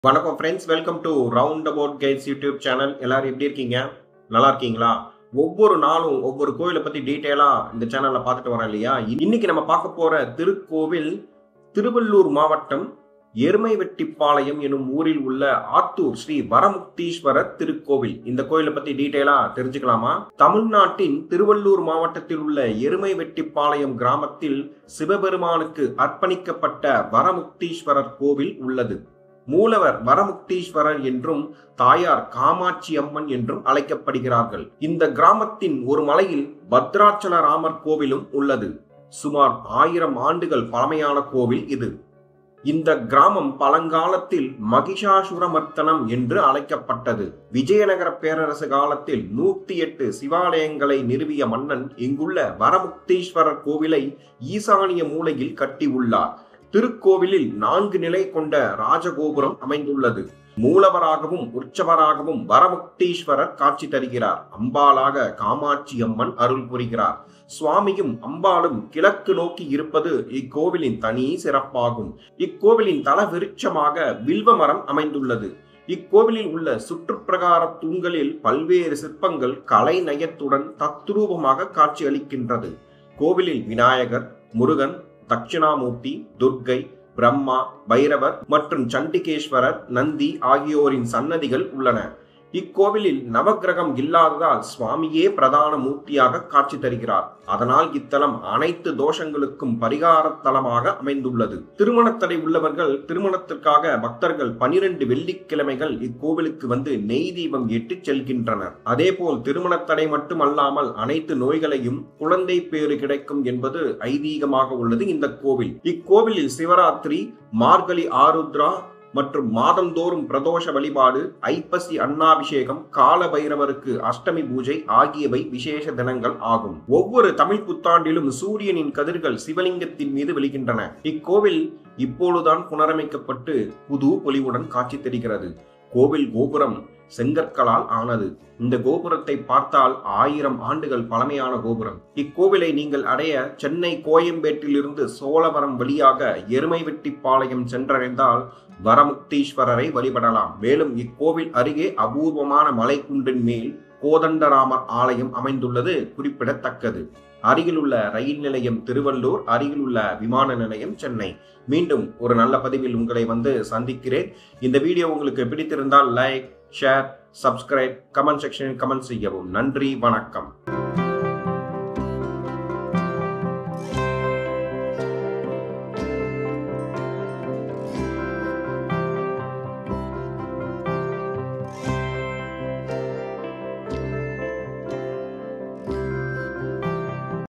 வணக்கம் friends welcome to round about guides YouTube channel எல்லாரும் எப்படி இருக்கீங்க நல்லா இருக்கீங்களா ஒவ்வொரு நாளும் ஒவ்வொரு கோயிலை பத்தி டீட்டெயிலா இந்த சேனல்ல பார்த்துட்டு வரேன் இல்லையா இன்னைக்கு நம்ம பார்க்க போற திருக்கோவில் திருவள்ளூர் மாவட்டம் எருமைவெட்டிப்பாளையம் எனும் ஊரில் உள்ள ஆத்தூர் ஸ்ரீ வரமுக்தீஸ்வரர் திருக்கோவில் இந்த கோயிலை பத்தி டீட்டெயிலா தெரிஞ்சுக்கலாமா தமிழ்நாட்டின் திருவள்ளூர் மாவட்டத்தில் உள்ள எருமைவெட்டிப்பாளையம் கிராமத்தில் சிவபெருமானுக்கு அர்ப்பணிக்கப்பட்ட வரமுக்தீஸ்வரர் கோவில் உள்ளது மூலவர் வரமுக்தீஸ்வரர் என்றும் தாயார் காமாட்சி அம்மன் என்றும் அழைக்கப்படுகிறார்கள் இந்த கிராமத்தின் ஒரு மலையில் பத்ராச்சல ராமர் கோவிலும் உள்ளது சுமார் ஆயிரம் ஆண்டுகள் பழமையான கோவில் இது இந்த கிராமம் பழங்காலத்தில் மகிஷாசுரமர்த்தனம் என்று அழைக்கப்பட்டது விஜயநகர பேரரசு காலத்தில் நூத்தி எட்டு சிவாலயங்களை நிறுவிய மன்னன் இங்குள்ள வரமுக்தீஸ்வரர் கோவிலை ஈசானிய மூலையில் கட்டியுள்ளார் திருக்கோவிலில் நான்கு நிலை கொண்ட ராஜகோபுரம் அமைந்துள்ளது மூலவராகவும் உற்சவராகவும் வரமுக்தீஸ்வரர் காட்சி தருகிறார் அம்பாளாக காமாட்சி அம்மன் அருள் புரிகிறார் சுவாமியும் அம்பாளும் கிழக்கு நோக்கி இருப்பது இக்கோவிலின் தனி சிறப்பாகும் இக்கோவிலின் தல விருட்சமாக வில்வ மரம் அமைந்துள்ளது இக்கோவிலில் உள்ள சுற்றுப்பிரகார தூண்களில் பல்வேறு சிற்பங்கள் கலை நயத்துடன் தத்ரூபமாக காட்சியளிக்கின்றது கோவிலில் விநாயகர் முருகன் தட்சிணாமூர்த்தி துர்க்கை பிரம்மா பைரவர் மற்றும் சண்டிகேஸ்வரர் நந்தி ஆகியோரின் சன்னதிகள் உள்ளன இக்கோவிலில் நவகிரகம் இல்லாததால் சுவாமியே பிரதான மூர்த்தியாக காட்சி தருகிறார் அதனால் இத்தலம் அனைத்து தோஷங்களுக்கும் பரிகார தலமாக அமைந்துள்ளது திருமணத்தடை உள்ளவர்கள் திருமணத்திற்காக பக்தர்கள் பனிரெண்டு வெள்ளிக்கிழமைகள் இக்கோவிலுக்கு வந்து நெய் தீபம் ஏற்றி செல்கின்றனர் அதேபோல் திருமணத்தடை மட்டுமல்லாமல் அனைத்து நோய்களையும் குழந்தை பேறு கிடைக்கும் என்பது ஐதீகமாக உள்ளது இந்த கோவில் இக்கோவிலில் சிவராத்திரி மார்கழி ஆருத்ரா மற்றும் மாதந்தோறும் பிரதோஷ வழிபாடு ஐப்பசி அன்னாபிஷேகம் கால பைரவருக்கு அஷ்டமி பூஜை ஆகியவை விசேஷ தினங்கள் ஆகும் ஒவ்வொரு தமிழ் புத்தாண்டிலும் சூரியனின் கதிர்கள் சிவலிங்கத்தின் மீது விழுகின்றன இக்கோவில் இப்பொழுதுதான் புனரமைக்கப்பட்டு புது பொலிவுடன் காட்சி தருகிறது கோவில் கோபுரம் செங்கற்களால் ஆனது இந்த கோபுரத்தை பார்த்தால் ஆயிரம் ஆண்டுகள் பழமையான கோபுரம் இக்கோவிலை நீங்கள் அடைய சென்னை கோயம்பேட்டிலிருந்து சோழவரம் வழியாக எருமைவெட்டிப்பாளையம் சென்றடைந்தால் வரமுக்தீஸ்வரரை வழிபடலாம் மேலும் இக்கோவில் அருகே அபூர்வமான மலைக்குன்றின் மேல் கோதண்டராமர் ஆலயம் அமைந்துள்ளது குறிப்பிடத்தக்கது அருகிலுள்ள ரயில் நிலையம் திருவள்ளூர் அருகிலுள்ள விமான நிலையம் சென்னை மீண்டும் ஒரு நல்ல பதிவில் உங்களை வந்து சந்திக்கிறேன் இந்த வீடியோ உங்களுக்கு பிடித்திருந்தால் லைக் ஷேர் சப்ஸ்கிரைப் கமெண்ட் செக்ஷனில் கமெண்ட் செய்யவும் நன்றி வணக்கம்